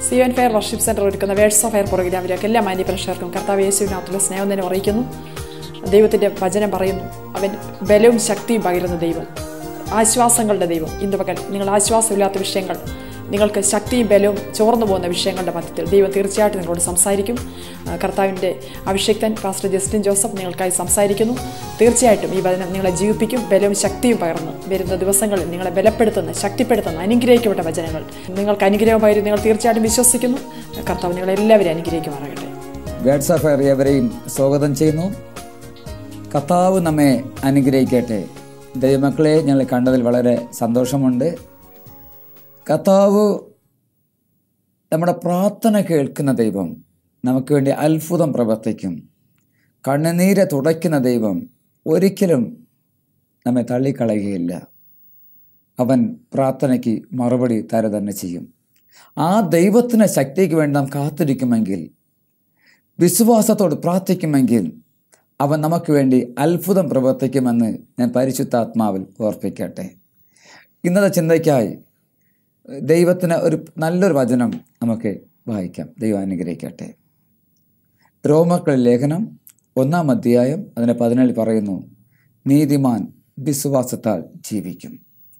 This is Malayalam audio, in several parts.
സിയോൻ ഫെയർ വർഷിപ്പ് സെൻറ്റർ ഒരുക്കുന്ന വേഴ്സ് ഓഫ് ഫെയർ പ്രോഗ്രാമിലേക്ക് എല്ലാ മാന്യപ്രേക്ഷകർക്കും കർത്താവ് യേശുവിനകത്തുള്ള സ്നേഹം തന്നെ അറിയിക്കുന്നു ദൈവത്തിൻ്റെ വചനം പറയുന്നു അവൻ ബലവും ശക്തിയും പകരുന്ന ദൈവം ആശ്വാസങ്ങളുടെ ദൈവം ഇന്ന് പകൽ നിങ്ങൾ ആശ്വാസമില്ലാത്ത വിഷയങ്ങൾ നിങ്ങൾക്ക് ശക്തിയും ബലവും ചോർന്നു പോകുന്ന വിഷയങ്ങളുടെ മധ്യത്തിൽ ദൈവം തീർച്ചയായിട്ടും നിങ്ങളോട് സംസാരിക്കും ആ, കർത്താവിൻ്റെ അഭിഷേക്തൻ പാസ്റ്റർ ജസ്റ്റിൻ ജോസഫ് നിങ്ങൾക്കായി സംസാരിക്കുന്നു തീർച്ചയായിട്ടും ഈ വചനം നിങ്ങളെ ജീവിപ്പിക്കും ബലവും ശക്തിയും പകർന്ന് വരുന്ന ദിവസങ്ങളിൽ നിങ്ങളെ ബലപ്പെടുത്തുന്ന ശക്തിപ്പെടുത്തുന്ന അനുഗ്രഹിക്കപ്പെട്ട വചനങ്ങൾ നിങ്ങൾക്ക് അനുഗ്രഹമായിരുന്നു നിങ്ങൾ തീർച്ചയായിട്ടും വിശ്വസിക്കുന്നു കർത്താവ് നിങ്ങളെല്ലാവരും അനുഗ്രഹിക്കുമാറാകട്ടെ വേഡ്സ് ഓഫ് ഫയർ ഏവരെയും സ്വാഗതം ചെയ്യുന്നു കർത്താവ് നമ്മെ അനുഗ്രഹിക്കട്ടെ ദൈവമക്കളെ ഞങ്ങൾ കണ്ടതിൽ വളരെ സന്തോഷമുണ്ട് കർത്താവ് നമ്മുടെ പ്രാർത്ഥന കേൾക്കുന്ന ദൈവം നമുക്ക് വേണ്ടി അത്ഭുതം പ്രവർത്തിക്കും കണ്ണുനീരെ തുടയ്ക്കുന്ന ദൈവം ഒരിക്കലും നമ്മെ തള്ളിക്കളയുകയില്ല അവൻ പ്രാർത്ഥനയ്ക്ക് മറുപടി തര തന്നെ ചെയ്യും ആ ദൈവത്തിന് ശക്തിക്ക് വേണ്ടി നാം കാത്തിരിക്കുമെങ്കിൽ വിശ്വാസത്തോട് പ്രാർത്ഥിക്കുമെങ്കിൽ അവൻ നമുക്ക് വേണ്ടി അത്ഭുതം പ്രവർത്തിക്കുമെന്ന് ഞാൻ പരിശുദ്ധാത്മാവിൽ ഓർപ്പിക്കട്ടെ ഇന്നത്തെ ചിന്തയ്ക്കായി ദൈവത്തിന് ഒരു നല്ലൊരു വചനം നമുക്ക് വായിക്കാം ദൈവം അനുഗ്രഹിക്കട്ടെ റോമക്കൾ ലേഖനം ഒന്നാം അധ്യായം അതിന് പതിനേഴ് പറയുന്നു നീതിമാൻ വിശ്വാസത്താൽ ജീവിക്കും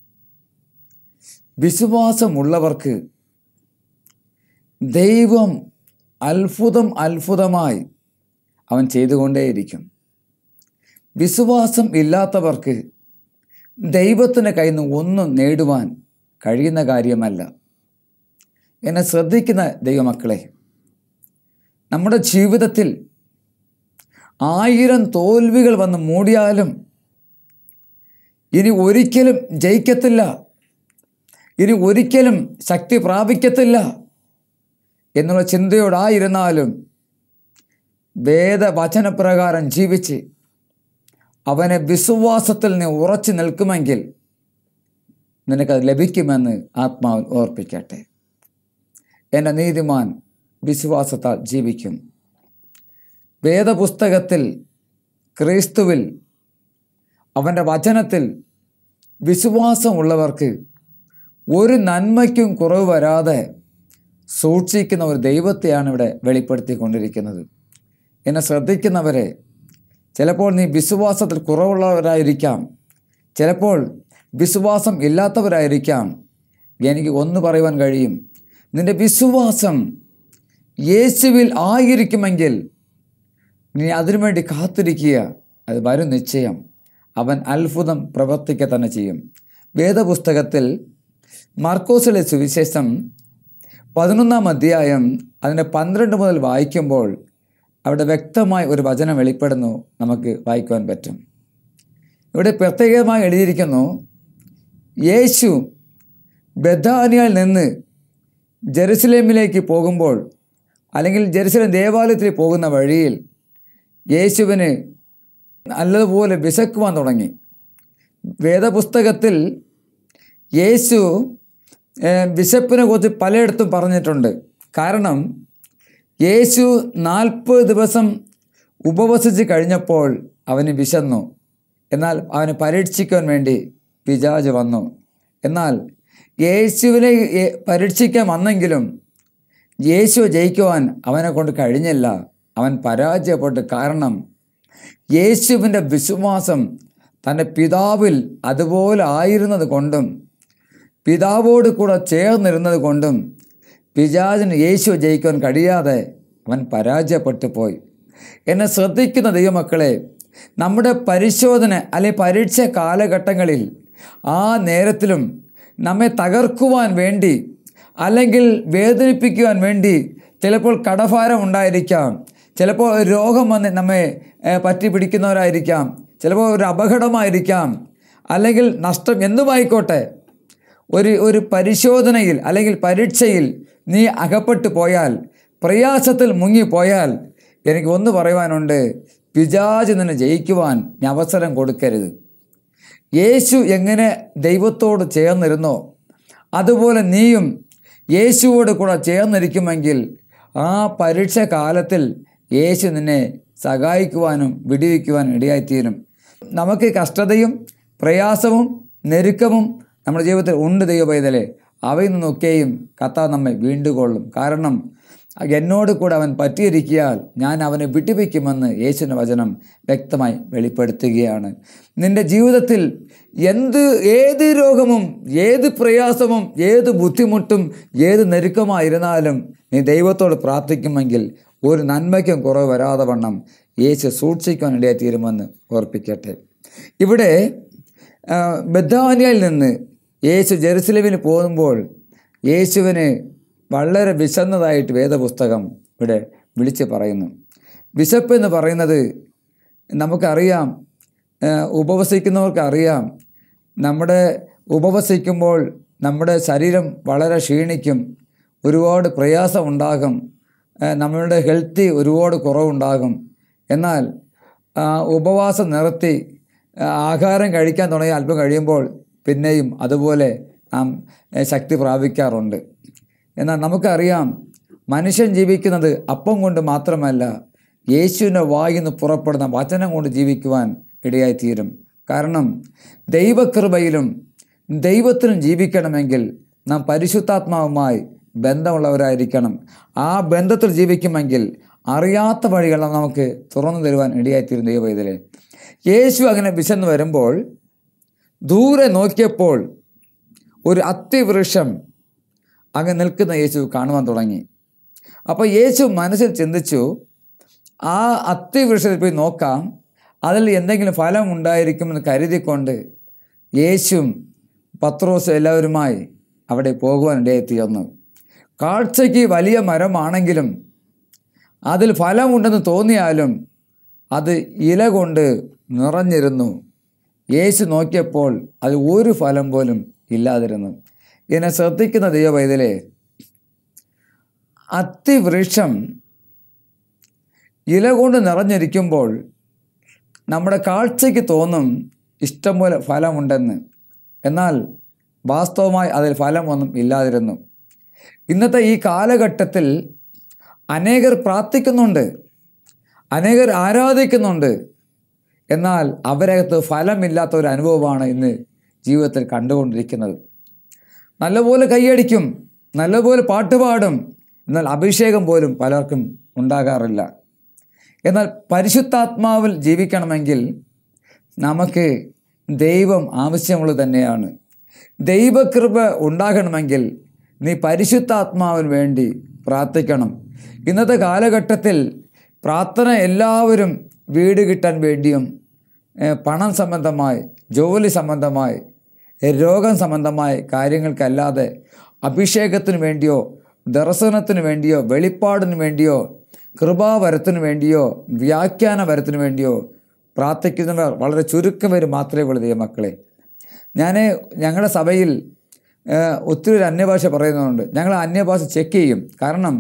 വിശ്വാസമുള്ളവർക്ക് ദൈവം അത്ഭുതം അത്ഭുതമായി അവൻ ചെയ്തുകൊണ്ടേയിരിക്കും വിശ്വാസം ഇല്ലാത്തവർക്ക് ദൈവത്തിൻ്റെ കയ്യിൽ നിന്ന് ഒന്നും നേടുവാൻ കഴിയുന്ന കാര്യമല്ല എന്നെ ശ്രദ്ധിക്കുന്ന ദൈവമക്കളെ നമ്മുടെ ജീവിതത്തിൽ ആയിരം തോൽവികൾ വന്ന് മൂടിയാലും ഇനി ഒരിക്കലും ജയിക്കത്തില്ല ഇനി ഒരിക്കലും ശക്തി പ്രാപിക്കത്തില്ല എന്നുള്ള ചിന്തയോടായിരുന്നാലും വേദവചനപ്രകാരം ജീവിച്ച് അവനെ വിശ്വാസത്തിൽ നീ ഉറച്ചു നിൽക്കുമെങ്കിൽ നിനക്കത് ലഭിക്കുമെന്ന് ആത്മാവിൽ ഓർപ്പിക്കട്ടെ എൻ്റെ നീതിമാൻ വിശ്വാസത്താൽ ജീവിക്കും വേദപുസ്തകത്തിൽ ക്രിസ്തുവിൽ അവൻ്റെ വചനത്തിൽ വിശ്വാസമുള്ളവർക്ക് ഒരു നന്മയ്ക്കും കുറവ് വരാതെ സൂക്ഷിക്കുന്ന ഒരു ദൈവത്തെയാണ് ഇവിടെ വെളിപ്പെടുത്തിക്കൊണ്ടിരിക്കുന്നത് എന്നെ ശ്രദ്ധിക്കുന്നവരെ ചിലപ്പോൾ നീ വിശ്വാസത്തിൽ കുറവുള്ളവരായിരിക്കാം ചിലപ്പോൾ വിശ്വാസം ഇല്ലാത്തവരായിരിക്കാം എനിക്ക് ഒന്ന് പറയുവാൻ കഴിയും നിന്റെ വിശ്വാസം യേശുവിൽ ആയിരിക്കുമെങ്കിൽ നീ അതിനുവേണ്ടി കാത്തിരിക്കുക അത് വരും നിശ്ചയം അവൻ അത്ഭുതം പ്രവർത്തിക്കുക തന്നെ ചെയ്യും വേദപുസ്തകത്തിൽ മാർക്കോസിലെ സുവിശേഷം പതിനൊന്നാം അധ്യായം അതിൻ്റെ പന്ത്രണ്ട് മുതൽ വായിക്കുമ്പോൾ അവിടെ വ്യക്തമായി ഒരു വചനം വെളിപ്പെടുന്നു നമുക്ക് വായിക്കുവാൻ പറ്റും ഇവിടെ പ്രത്യേകമായി എഴുതിയിരിക്കുന്നു യേശു ബഥാനിയയിൽ നിന്ന് ജെറുസലേമിലേക്ക് പോകുമ്പോൾ അല്ലെങ്കിൽ ജെറുസലേം ദേവാലയത്തിൽ പോകുന്ന വഴിയിൽ യേശുവിന് നല്ലതുപോലെ വിശക്കുവാൻ തുടങ്ങി വേദപുസ്തകത്തിൽ യേശു ഏഹ്, വിശപ്പിനെ കുറിച്ച് പലയിടത്തും പറഞ്ഞിട്ടുണ്ട് കാരണം യേശു നാൽപ്പത് ദിവസം ഉപവസിച്ച് കഴിഞ്ഞപ്പോൾ അവന് വിശന്നു എന്നാൽ അവനെ പരീക്ഷിക്കാൻ വേണ്ടി പിജാജ് വന്നു എന്നാൽ യേശുവിനെ ഏ- പരീക്ഷിക്കാൻ വന്നെങ്കിലും യേശു ജയിക്കുവാൻ അവനെ കൊണ്ട് കഴിഞ്ഞില്ല അവൻ പരാജയപ്പെട്ടു കാരണം യേശുവിൻ്റെ വിശ്വാസം തൻ്റെ പിതാവിൽ അതുപോലെ ആയിരുന്നത് കൊണ്ടും പിതാവോട് കൂടെ ചേർന്നിരുന്നത് കൊണ്ടും പിജാജിന് യേശു ജയിക്കാൻ കഴിയാതെ അവൻ പരാജയപ്പെട്ടു പോയി എന്നെ ശ്രദ്ധിക്കുന്ന ദൈവമക്കളെ നമ്മുടെ പരിശോധന അല്ലെ പരീക്ഷ കാലഘട്ടങ്ങളിൽ ആ നേരത്തിലും നമ്മെ തകർക്കുവാൻ വേണ്ടി അല്ലെങ്കിൽ വേദനിപ്പിക്കുവാൻ വേണ്ടി ചിലപ്പോൾ കടഭാരം ഉണ്ടായിരിക്കാം ചിലപ്പോൾ രോഗം വന്ന് നമ്മെ ഏഹ്, പറ്റി പിടിക്കുന്നവരായിരിക്കാം ചിലപ്പോൾ ഒരു അപകടമായിരിക്കാം അല്ലെങ്കിൽ നഷ്ടം എന്തുമായിക്കോട്ടെ ഒരു ഒരു പരിശോധനയിൽ അല്ലെങ്കിൽ പരീക്ഷയിൽ നീ അകപ്പെട്ടു പോയാൽ പ്രയാസത്തിൽ മുങ്ങിപ്പോയാൽ എനിക്ക് ഒന്ന് പറയുവാനുണ്ട് പിജാജ് നിന്നെ ജയിക്കുവാൻ നീ അവസരം കൊടുക്കരുത് യേശു എങ്ങനെ ദൈവത്തോട് ചേർന്നിരുന്നോ അതുപോലെ നീയും യേശുവോട് കൂടെ ചേർന്നിരിക്കുമെങ്കിൽ ആ പരീക്ഷ കാലത്തിൽ യേശു നിന്നെ സഹായിക്കുവാനും വിടുവിക്കുവാനും ഇടയായിത്തീരും നമുക്ക് കഷ്ടതയും പ്രയാസവും ഞെരുക്കവും നമ്മുടെ ജീവിതത്തിൽ ഉണ്ട് ദൈവപൈതലെ അവയിൽ നിന്നൊക്കെയും കർത്താവ് നമ്മെ വീണ്ടുകൊള്ളും കാരണം എന്നോട് കൂടെ അവൻ പറ്റിയിരിക്കിയാൽ ഞാൻ അവനെ വിട്ടുവയ്ക്കുമെന്ന് യേശുവിൻ്റെ വചനം വ്യക്തമായി വെളിപ്പെടുത്തുകയാണ് നിന്റെ ജീവിതത്തിൽ എന്ത് ഏത് രോഗവും ഏത് പ്രയാസവും ഏത് ബുദ്ധിമുട്ടും ഏത് നെരുക്കമായിരുന്നാലും നീ ദൈവത്തോട് പ്രാർത്ഥിക്കുമെങ്കിൽ ഒരു നന്മയ്ക്കും കുറവ് വരാതെ വണ്ണം യേശു സൂക്ഷിക്കാൻ ഇടയായി തീരുമെന്ന് ഓർപ്പിക്കട്ടെ ഇവിടെ ആ, ബഥാനിയയിൽ നിന്ന് യേശു ജെറുസലേമിന് പോകുമ്പോൾ യേശുവിന് വളരെ വിശന്നതായിട്ട് വേദപുസ്തകം ഇവിടെ വിളിച്ച് പറയുന്നു വിശപ്പ് എന്ന് പറയുന്നത് നമുക്കറിയാം ആ, ഉപവസിക്കുന്നവർക്ക് അറിയാം നമ്മുടെ ഉപവസിക്കുമ്പോൾ നമ്മുടെ ശരീരം വളരെ ക്ഷീണിക്കും ഒരുപാട് പ്രയാസം ഉണ്ടാകും ആ, നമ്മളുടെ ഹെൽത്തി ഒരുപാട് കുറവുണ്ടാകും എന്നാൽ ആ, ഉപവാസം നിർത്തി ആ, ആഹാരം കഴിക്കാൻ തുടങ്ങി അല്പം കഴിയുമ്പോൾ പിന്നെയും അതുപോലെ നാം ഏ, ശക്തി പ്രാപിക്കാറുണ്ട് എന്നാൽ നമുക്കറിയാം മനുഷ്യൻ ജീവിക്കുന്നത് അപ്പം കൊണ്ട് മാത്രമല്ല യേശുവിൻ്റെ വായിൽ നിന്ന് പുറപ്പെടുന്ന വചനം കൊണ്ട് ജീവിക്കുവാൻ ഇടയായിത്തീരും കാരണം ദൈവകൃപയിലും ദൈവത്തിനും ജീവിക്കണമെങ്കിൽ നാം പരിശുദ്ധാത്മാവുമായി ബന്ധമുള്ളവരായിരിക്കണം ആ ബന്ധത്തിൽ ജീവിക്കുമെങ്കിൽ അറിയാത്ത വഴികൾ നമുക്ക് തുറന്നു തരുവാൻ ഇടയായിത്തീരും ദൈവവേദലെ യേശു അങ്ങനെ വിശന്ന് വരുമ്പോൾ ദൂരെ നോക്കിയപ്പോൾ ഒരു അത്തിവൃക്ഷം അങ്ങ് നിൽക്കുന്ന യേശു കാണുവാൻ തുടങ്ങി അപ്പോൾ യേശു മനസ്സിൽ ചിന്തിച്ചു ആ അത്തിവൃക്ഷത്തിൽ പോയി നോക്കാം അതിൽ എന്തെങ്കിലും ഫലം ഉണ്ടായിരിക്കുമെന്ന് കരുതിക്കൊണ്ട് യേശുവും പത്രോസും എല്ലാവരുമായി അവിടെ പോകുവാൻ ഇടയെത്തിയെന്നു കാഴ്ചയ്ക്ക് വലിയ മരമാണെങ്കിലും അതിൽ ഫലമുണ്ടെന്ന് തോന്നിയാലും അത് ഇല കൊണ്ട് നിറഞ്ഞിരുന്നു യേശു നോക്കിയപ്പോൾ അത് ഒരു ഫലം പോലും ഇല്ലാതിരുന്നു ഇതിനെ ശ്രദ്ധിക്കുന്ന ദൈവവൈതലേ അത്തിവൃക്ഷം ഇല കൊണ്ട് നിറഞ്ഞിരിക്കുമ്പോൾ നമ്മുടെ കാഴ്ചയ്ക്ക് തോന്നും ഇഷ്ടംപോലെ ഫലമുണ്ടെന്ന് എന്നാൽ വാസ്തവമായി അതിൽ ഫലമൊന്നും ഇല്ലാതിരുന്നു ഇന്നത്തെ ഈ കാലഘട്ടത്തിൽ അനേകർ പ്രാർത്ഥിക്കുന്നുണ്ട് അനേകർ ആരാധിക്കുന്നുണ്ട് എന്നാൽ അവരകത്ത് ഫലമില്ലാത്ത ഒരു അനുഭവമാണ് ഇന്ന് ജീവിതത്തിൽ കണ്ടുകൊണ്ടിരിക്കുന്നത് നല്ലപോലെ കൈയടിക്കും നല്ലപോലെ പാട്ടുപാടും എന്നാൽ അഭിഷേകം പോലും പലർക്കും ഉണ്ടാകാറില്ല എന്നാൽ പരിശുദ്ധാത്മാവിൽ ജീവിക്കണമെങ്കിൽ നമുക്ക് ദൈവം ആവശ്യമുള്ളത് തന്നെയാണ് ദൈവകൃപ ഉണ്ടാകണമെങ്കിൽ നീ പരിശുദ്ധാത്മാവിന് വേണ്ടി പ്രാർത്ഥിക്കണം ഇന്നത്തെ കാലഘട്ടത്തിൽ പ്രാർത്ഥന എല്ലാവരും വീട് കിട്ടാൻ വേണ്ടിയും ഏഹ്, പണം സംബന്ധമായി ജോലി സംബന്ധമായി ഏഹ്, രോഗം സംബന്ധമായ കാര്യങ്ങൾക്കല്ലാതെ അഭിഷേകത്തിന് വേണ്ടിയോ ദർശനത്തിന് വേണ്ടിയോ വെളിപ്പാടിന് വേണ്ടിയോ കൃപാവരത്തിന് വേണ്ടിയോ വ്യാഖ്യാന വരത്തിന് വേണ്ടിയോ പ്രാർത്ഥിക്കുന്നവർ വളരെ ചുരുക്കം പേര് മാത്രമേ ഉള്ളൂ ദൈവമക്കളെ ഞാൻ ഞങ്ങളുടെ സഭയിൽ ഏഹ്, ഒത്തിരി ഒരു അന്യഭാഷ പറയുന്നുണ്ട് ഞങ്ങൾ അന്യഭാഷ ചെക്ക് ചെയ്യും കാരണം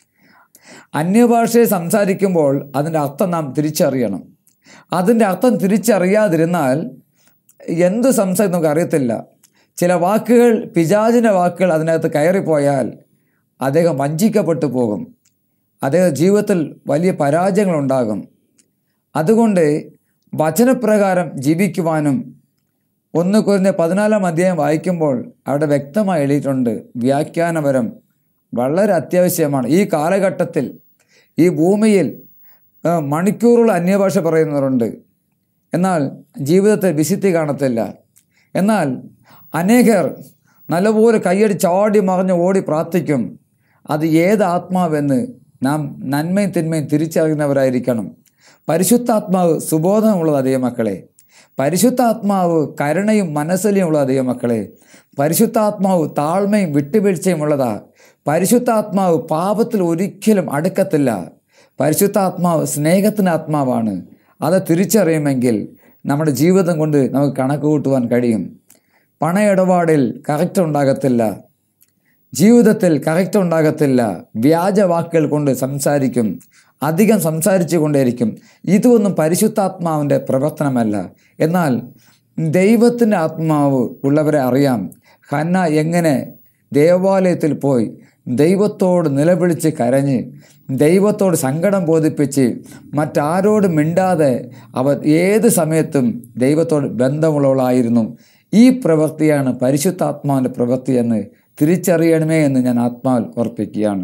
അന്യഭാഷയെ സംസാരിക്കുമ്പോൾ അതിൻ്റെ അർത്ഥം നാം തിരിച്ചറിയണം അതിൻ്റെ അർത്ഥം തിരിച്ചറിയാതിരുന്നാൽ എന്ത് സംസാരിക്കും നമുക്ക് അറിയത്തില്ല ചില വാക്കുകൾ പിജാജിൻ്റെ വാക്കുകൾ അതിനകത്ത് കയറിപ്പോയാൽ അദ്ദേഹം വഞ്ചിക്കപ്പെട്ടു പോകും അദ്ദേഹം ജീവിതത്തിൽ വലിയ പരാജയങ്ങളുണ്ടാകും അതുകൊണ്ട് വചനപ്രകാരം ജീവിക്കുവാനും ഒന്ന് കുറഞ്ഞ പതിനാലാം അധ്യായം വായിക്കുമ്പോൾ അവിടെ വ്യക്തമായി എഴുതിയിട്ടുണ്ട് വ്യാഖ്യാനപരം വളരെ അത്യാവശ്യമാണ് ഈ കാലഘട്ടത്തിൽ ഈ ഭൂമിയിൽ ആ, മണിക്കൂറുകൾ അന്യഭാഷ പറയുന്നവരുണ്ട് എന്നാൽ ജീവിതത്തിൽ വിശുദ്ധി കാണത്തില്ല എന്നാൽ അനേകർ നല്ലപോലെ കയ്യടി ചാടി മറിഞ്ഞ് ഓടി പ്രാർത്ഥിക്കും അത് ഏത് ആത്മാവെന്ന് നാം നന്മയും തിന്മയും തിരിച്ചറിയുന്നവരായിരിക്കണം പരിശുദ്ധാത്മാവ് സുബോധമുള്ളത് അതേ മക്കളെ പരിശുദ്ധാത്മാവ് കരുണയും മനസ്സലിയും ഉള്ള അതേ മക്കളെ പരിശുദ്ധാത്മാവ് താഴ്മയും വിട്ടുവീഴ്ചയും ഉള്ളതാ പരിശുദ്ധാത്മാവ് പാപത്തിൽ ഒരിക്കലും അടുക്കത്തില്ല പരിശുദ്ധാത്മാവ് സ്നേഹത്തിൻ്റെ ആത്മാവാണ് അത് തിരിച്ചറിയുമെങ്കിൽ നമ്മുടെ ജീവിതം കൊണ്ട് നമുക്ക് കണക്ക് കൂട്ടുവാൻ കഴിയും പണ ഇടപാടിൽ കറക്റ്റ് ഉണ്ടാകത്തില്ല ജീവിതത്തിൽ കറക്റ്റ് ഉണ്ടാകത്തില്ല വ്യാജവാക്കുകൾ കൊണ്ട് സംസാരിക്കും അധികം സംസാരിച്ചു കൊണ്ടേയിരിക്കും ഇതൊന്നും പരിശുദ്ധാത്മാവിൻ്റെ പ്രവർത്തനമല്ല എന്നാൽ ദൈവത്തിൻ്റെ ആത്മാവ് ഉള്ളവരെ അറിയാം ഹന്ന എങ്ങനെ ദേവാലയത്തിൽ പോയി ദൈവത്തോട് നിലവിളിച്ച് കരഞ്ഞ് ദൈവത്തോട് സങ്കടം ബോധിപ്പിച്ച് മറ്റാരോടും മിണ്ടാതെ അവർ ഏത് സമയത്തും ദൈവത്തോട് ബന്ധമുള്ളവളായിരുന്നു ഈ പ്രവൃത്തിയാണ് പരിശുദ്ധാത്മാവിൻ്റെ പ്രവൃത്തി എന്ന് തിരിച്ചറിയണമേ എന്ന് ഞാൻ ആത്മാവിൽ ഓർപ്പിക്കുകയാണ്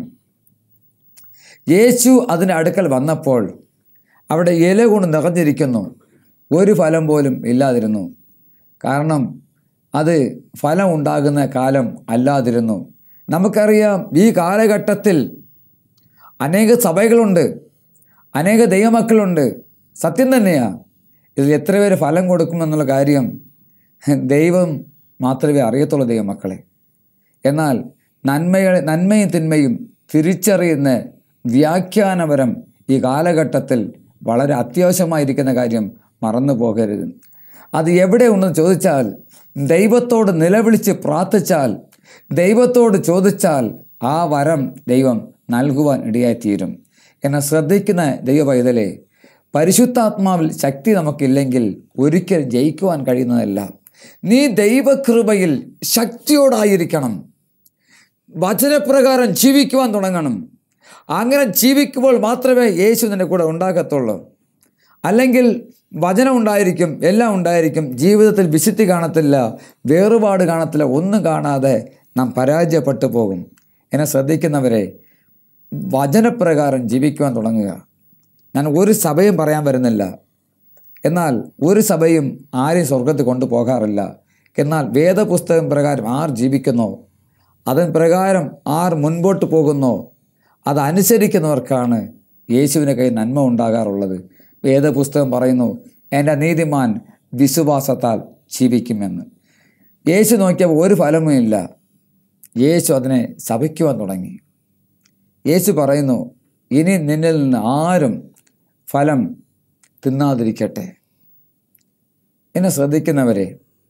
യേശു അതിൻ്റെ അടുക്കൽ വന്നപ്പോൾ അവിടെ ഇല കൊണ്ട് നിറഞ്ഞിരിക്കുന്നു ഒരു ഫലം പോലും ഇല്ലാതിരുന്നു കാരണം അത് ഫലം ഉണ്ടാകുന്ന കാലം അല്ലാതിരുന്നു നമുക്കറിയാം ഈ കാലഘട്ടത്തിൽ അനേക സഭകളുണ്ട് അനേക ദൈവമക്കളുണ്ട് സത്യം തന്നെയാണ് ഇതിൽ എത്ര പേര് ഫലം കൊടുക്കുമെന്നുള്ള കാര്യം ദൈവം മാത്രമേ അറിയത്തുള്ളൂ ദൈവമക്കളെ എന്നാൽ നന്മകളെ നന്മയും തിന്മയും തിരിച്ചറിയുന്ന വ്യാഖ്യാനപരം ഈ കാലഘട്ടത്തിൽ വളരെ അത്യാവശ്യമായിരിക്കുന്ന കാര്യം മറന്നു പോകരുത് അത് എവിടെ ഉണ്ടെന്ന് ചോദിച്ചാൽ ദൈവത്തോട് നിലവിളിച്ച് പ്രാർത്ഥിച്ചാൽ ദൈവത്തോട് ചോദിച്ചാൽ ആ വരം ദൈവം നൽകുവാൻ ഇടയായിത്തീരും എന്നെ ശ്രദ്ധിക്കുന്ന ദൈവ പൈതലെ പരിശുദ്ധാത്മാവിൽ ശക്തി നമുക്കില്ലെങ്കിൽ ഒരിക്കൽ ജയിക്കുവാൻ കഴിയുന്നതല്ല നീ ദൈവകൃപയിൽ ശക്തിയോടായിരിക്കണം വചനപ്രകാരം ജീവിക്കുവാൻ തുടങ്ങണം അങ്ങനെ ജീവിക്കുമ്പോൾ മാത്രമേ യേശു നിൻ്റെ കൂടെ ഉണ്ടാകത്തുള്ളൂ അല്ലെങ്കിൽ വചനം ഉണ്ടായിരിക്കും എല്ലാം ഉണ്ടായിരിക്കും ജീവിതത്തിൽ വിശുദ്ധി കാണത്തില്ല വേറുപാട് കാണത്തില്ല ഒന്നും കാണാതെ നാം പരാജയപ്പെട്ടു പോകും എന്നെ ശ്രദ്ധിക്കുന്നവരെ വചനപ്രകാരം ജീവിക്കുവാൻ തുടങ്ങുക ഞാൻ ഒരു സഭയും പറയാൻ വരുന്നില്ല എന്നാൽ ഒരു സഭയും ആരെയും സ്വർഗത്തിൽ കൊണ്ടുപോകാറില്ല എന്നാൽ വേദപുസ്തകം പ്രകാരം ആർ ജീവിക്കുന്നോ അതിന് പ്രകാരം ആർ മുൻപോട്ട് പോകുന്നോ അതനുസരിക്കുന്നവർക്കാണ് യേശുവിൻ്റെ കയ്യിൽ നന്മ ഉണ്ടാകാറുള്ളത് വേദപുസ്തകം പറയുന്നു എൻ്റെ നീതിമാൻ വിശ്വാസത്താൽ ജീവിക്കുമെന്ന് യേശു നോക്കിയപ്പോൾ ഒരു ഫലവും ഇല്ല യേശു അതിനെ ശപിക്കുവാൻ തുടങ്ങി യേശു പറയുന്നു ഇനി നിന്നിൽ നിന്ന് ആരും ഫലം തിന്നാതിരിക്കട്ടെ എന്നെ ശ്രദ്ധിക്കുന്നവരെ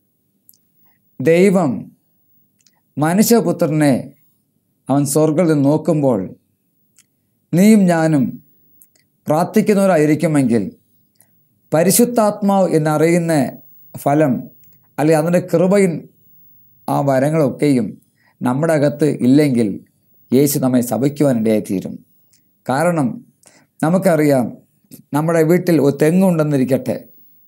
ദൈവം മനുഷ്യപുത്രനെ അവൻ സ്വർഗത്തിൽ നോക്കുമ്പോൾ നീയും ഞാനും പ്രാർത്ഥിക്കുന്നവരായിരിക്കുമെങ്കിൽ പരിശുദ്ധാത്മാവ് എന്നറിയുന്ന ഫലം അല്ലെങ്കിൽ അതിൻ്റെ കൃപയും ആ വരങ്ങളൊക്കെയും നമ്മുടെ അകത്ത് ഇല്ലെങ്കിൽ യേശു നമ്മെ ശപിക്കുവാനിടയായിത്തീരും കാരണം നമുക്കറിയാം നമ്മുടെ വീട്ടിൽ ഒരു തെങ്ങുണ്ടെന്നിരിക്കട്ടെ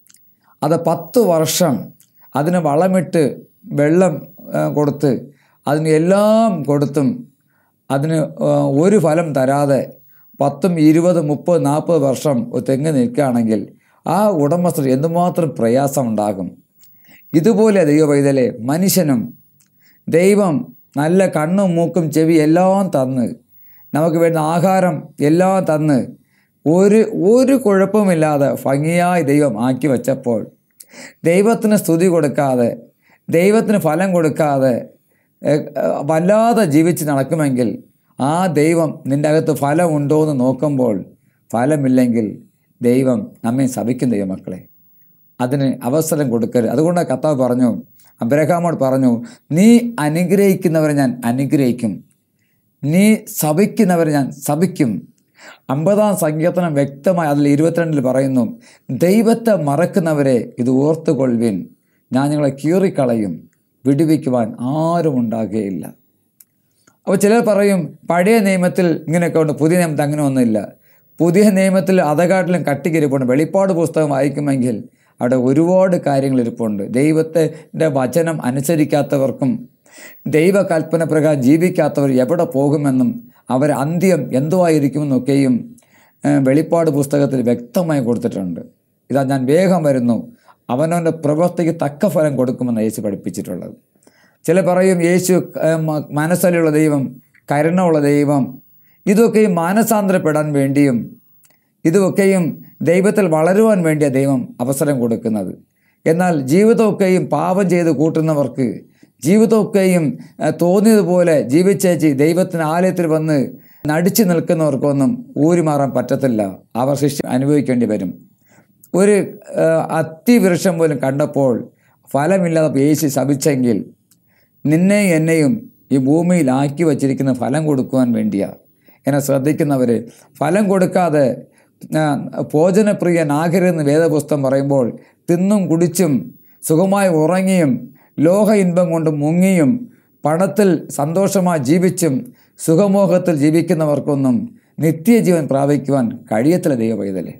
അത് പത്ത് വർഷം അതിന് വളമിട്ട് വെള്ളം ആ, കൊടുത്ത് അതിന് എല്ലാം കൊടുത്തും അതിന് ആ, ഒരു ഫലം തരാതെ പത്തും ഇരുപത് മുപ്പത് നാൽപ്പത് വർഷം ഒരു തെങ്ങ് നിൽക്കുകയാണെങ്കിൽ ആ ഉടമസ്ഥർ എന്തുമാത്രം പ്രയാസം ഉണ്ടാകും ഇതുപോലെ ദൈവവൈതലെ മനുഷ്യനും ദൈവം നല്ല കണ്ണും മൂക്കും ചെവി എല്ലാം തന്ന് നമുക്ക് വേണ്ട ആഹാരം എല്ലാം തന്ന് ഒരു ഒരു കുഴപ്പമില്ലാതെ ഭംഗിയായി ദൈവം ആക്കി വച്ചപ്പോൾ ദൈവത്തിന് സ്തുതി കൊടുക്കാതെ ദൈവത്തിന് ഫലം കൊടുക്കാതെ ഏഹ്, വല്ലാതെ ജീവിച്ച് നടക്കുമെങ്കിൽ ആ ദൈവം നിൻ്റെ അകത്ത് ഫലമുണ്ടോ എന്ന് നോക്കുമ്പോൾ ഫലമില്ലെങ്കിൽ ദൈവം നമ്മെ ശപിക്കും ദൈവമക്കളെ അതിന് അവസരം കൊടുക്കരുത് അതുകൊണ്ട് കർത്താവ് പറഞ്ഞു അബ്രഹാമോട് പറഞ്ഞു നീ അനുഗ്രഹിക്കുന്നവരെ ഞാൻ അനുഗ്രഹിക്കും നീ ശപിക്കുന്നവരെ ഞാൻ ശപിക്കും അമ്പതാം സങ്കീർത്തനം വ്യക്തമായി അതിൽ ഇരുപത്തിരണ്ടിൽ പറയുന്നു ദൈവത്തെ മറക്കുന്നവരെ ഇത് ഓർത്തുകൊള്ളുവിൻ ഞാൻ നിങ്ങളെ കീറിക്കളയും വിടുവിക്കുവാൻ ആരും ഉണ്ടാകുകയില്ല അപ്പോൾ ചിലർ പറയും പഴയ നിയമത്തിൽ ഇങ്ങനെയൊക്കെ ഉണ്ട് പുതിയ നിയമത്തിൽ അങ്ങനെ ഒന്നുമില്ല പുതിയ നിയമത്തിൽ അതകാട്ടിലും കട്ടിക്കിരിപ്പുണ്ട് വെളിപ്പാട് പുസ്തകം വായിക്കുമെങ്കിൽ അവിടെ ഒരുപാട് കാര്യങ്ങൾ ഇരിപ്പുണ്ട് ദൈവത്തിൻ്റെ വചനം അനുസരിക്കാത്തവർക്കും ദൈവകൽപ്പന പ്രകാരം ജീവിക്കാത്തവർ എവിടെ പോകുമെന്നും അവർ അന്ത്യം എന്തോ ആയിരിക്കുമെന്നൊക്കെയും ഏഹ്, വെളിപ്പാട് പുസ്തകത്തിൽ വ്യക്തമായി കൊടുത്തിട്ടുണ്ട് ഇതാ ഞാൻ വേഗം വരുന്നു അവനവൻ്റെ പ്രവൃത്തിക്ക് തക്ക ഫലം കൊടുക്കുമെന്ന് യേശു പഠിപ്പിച്ചിട്ടുള്ളത് ചില പറയും യേശു ഏഹ്, മ- മനസ്സലിയുള്ള ദൈവം കരുണയുള്ള ദൈവം ഇതൊക്കെയും മാനസാന്തരപ്പെടാൻ വേണ്ടിയും ഇതൊക്കെയും ദൈവത്തിൽ വളരുവാൻ വേണ്ടിയ ദൈവം അവസരം കൊടുക്കുന്നത് എന്നാൽ ജീവിതമൊക്കെയും പാപം ചെയ്ത് കൂട്ടുന്നവർക്ക് ജീവിതമൊക്കെയും ഏഹ്, തോന്നിയതുപോലെ ജീവിച്ചേച്ച് ദൈവത്തിന് ആലയത്തിൽ വന്ന് നടിച്ചു നിൽക്കുന്നവർക്കൊന്നും ഊരിമാറാൻ പറ്റത്തില്ല അവർ ശിക്ഷ അനുഭവിക്കേണ്ടി വരും ഒരു ഏഹ്, അത്തിവൃക്ഷം പോലും കണ്ടപ്പോൾ ഫലമില്ലാതെ യേശു ശപിച്ചെങ്കിൽ നിന്നെ എന്നെയും ഈ ഭൂമിയിൽ ആക്കി വച്ചിരിക്കുന്ന ഫലം കൊടുക്കുവാൻ വേണ്ടിയാ എന്നെ ശ്രദ്ധിക്കുന്നവർ ഫലം കൊടുക്കാതെ ആ, ഭോജനപ്രിയനാകരുതെന്ന് വേദപുസ്തകം പറയുമ്പോൾ തിന്നും കുടിച്ചും സുഖമായി ഉറങ്ങിയും ലോക ഇൻപം കൊണ്ട് മുങ്ങിയും പണത്തിൽ സന്തോഷമായി ജീവിച്ചും സുഖമോഹത്തിൽ ജീവിക്കുന്നവർക്കൊന്നും നിത്യജീവൻ പ്രാപിക്കുവാൻ കഴിയത്തില്ല ദൈവപൈതലേ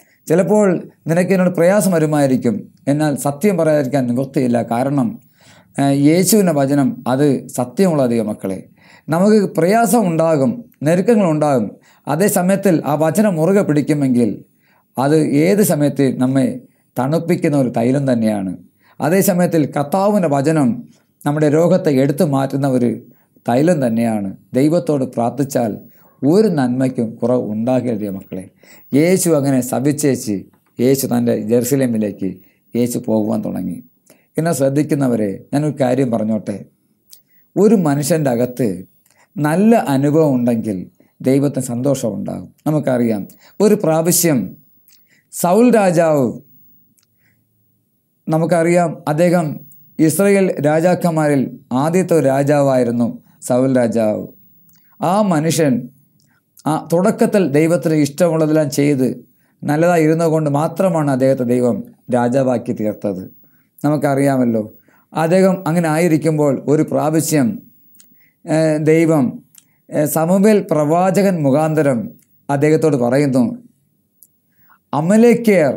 ചിലപ്പോൾ നിനക്ക് എന്നോട് പ്രയാസം വരുമായിരിക്കും എന്നാൽ സത്യം പറയാതിരിക്കാൻ നിവൃത്തിയില്ല കാരണം ഏഹ് യേശുവിൻ്റെ വചനം അത് സത്യമുള്ള ദൈവ മക്കളെ നമുക്ക് പ്രയാസം ഉണ്ടാകും ഞെരുക്കങ്ങളുണ്ടാകും അതേ സമയത്തിൽ ആ വചനം മുറുകെ പിടിക്കുമെങ്കിൽ അത് ഏത് സമയത്ത് നമ്മെ തണുപ്പിക്കുന്ന ഒരു തൈലം തന്നെയാണ് അതേ സമയത്തിൽ കർത്താവിൻ്റെ വചനം നമ്മുടെ രോഗത്തെ എടുത്തു മാറ്റുന്ന ഒരു തൈലം തന്നെയാണ് ദൈവത്തോട് പ്രാർത്ഥിച്ചാൽ ഒരു നന്മയ്ക്കും കുറവ് ഉണ്ടാകരുത് മക്കളെ യേശു അങ്ങനെ സവിച്ചേച്ച് യേശു തൻ്റെ ജെറുസലേമിലേക്ക് യേശു പോകുവാൻ തുടങ്ങി എന്നെ ശ്രദ്ധിക്കുന്നവരെ ഞാനൊരു കാര്യം പറഞ്ഞോട്ടെ ഒരു മനുഷ്യൻ്റെ അകത്ത് നല്ല അനുഭവം ഉണ്ടെങ്കിൽ ദൈവത്തിന് സന്തോഷമുണ്ടാകും നമുക്കറിയാം ഒരു പ്രാവശ്യം സൗൽ രാജാവ് നമുക്കറിയാം അദ്ദേഹം ഇസ്രയേൽ രാജാക്കന്മാരിൽ ആദ്യത്തെ ഒരു രാജാവായിരുന്നു സൗൽ രാജാവ് ആ മനുഷ്യൻ ആ തുടക്കത്തിൽ ദൈവത്തിന് ഇഷ്ടമുള്ളതെല്ലാം ചെയ്ത് നല്ലതായി ഇരുന്നുകൊണ്ട് മാത്രമാണ് അദ്ദേഹത്തെ ദൈവം രാജാവാക്കി തീർത്തത് നമുക്കറിയാമല്ലോ അദ്ദേഹം അങ്ങനെ ആയിരിക്കുമ്പോൾ ഒരു പ്രാവശ്യം ഏഹ്, ദൈവം ഏഹ്, സമൂവേൽ പ്രവാചകൻ മുഖാന്തരം അദ്ദേഹത്തോട് പറയുന്നു അമലേക്കേർ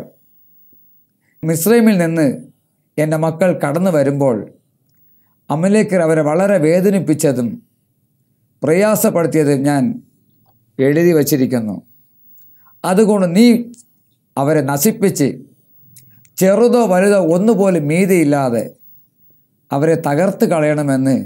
മിസ്രൈമിൽ നിന്ന് എൻ്റെ മക്കൾ കടന്നു വരുമ്പോൾ അമലേക്കർ അവരെ വളരെ വേദനിപ്പിച്ചതും പ്രയാസപ്പെടുത്തിയതും ഞാൻ എഴുതി വച്ചിരിക്കുന്നു അതുകൊണ്ട് നീ അവരെ നശിപ്പിച്ച് ചെറുതോ വലുതോ ഒന്നുപോലും മീതിയില്ലാതെ അവരെ തകർത്ത് കളയണമെന്ന്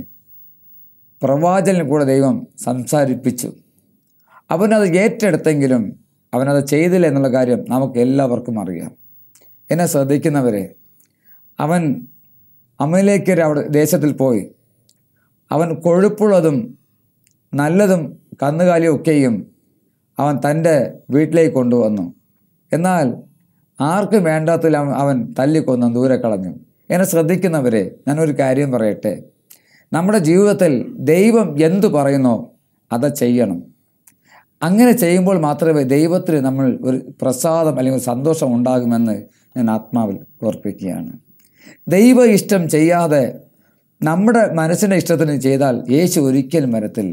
പ്രവാചകൻ കൂടെ ദൈവം സംസാരിപ്പിച്ചു അവനത് ഏറ്റെടുത്തെങ്കിലും അവനത് ചെയ്തില്ല എന്നുള്ള കാര്യം നമുക്ക് എല്ലാവർക്കും അറിയാം എന്നെ ശ്രദ്ധിക്കുന്നവരെ അവൻ അമലേക്കർ അവിടെ ദേശത്തിൽ പോയി അവൻ കൊഴുപ്പുള്ളതും നല്ലതും കന്നുകാലിയും ഒക്കെയും അവൻ തൻ്റെ വീട്ടിലേക്ക് കൊണ്ടുവന്നു എന്നാൽ ആർക്കും വേണ്ടാത്തതിൽ അവൻ അവൻ തല്ലിക്കൊന്ന് ദൂരെ കളഞ്ഞു എന്നെ ശ്രദ്ധിക്കുന്നവരെ ഞാനൊരു കാര്യം പറയട്ടെ നമ്മുടെ ജീവിതത്തിൽ ദൈവം എന്തു പറയുന്നോ അത് ചെയ്യണം അങ്ങനെ ചെയ്യുമ്പോൾ മാത്രമേ ദൈവത്തിന് നമ്മൾ ഒരു പ്രസാദം അല്ലെങ്കിൽ ഒരു സന്തോഷം ഉണ്ടാകുമെന്ന് ഞാൻ ആത്മാവിൽ ഓർപ്പിക്കുകയാണ് ദൈവ ഇഷ്ടം ചെയ്യാതെ നമ്മുടെ മനസ്സിൻ്റെ ഇഷ്ടത്തിന് ചെയ്താൽ യേശു ഒരിക്കലും വരത്തില്ല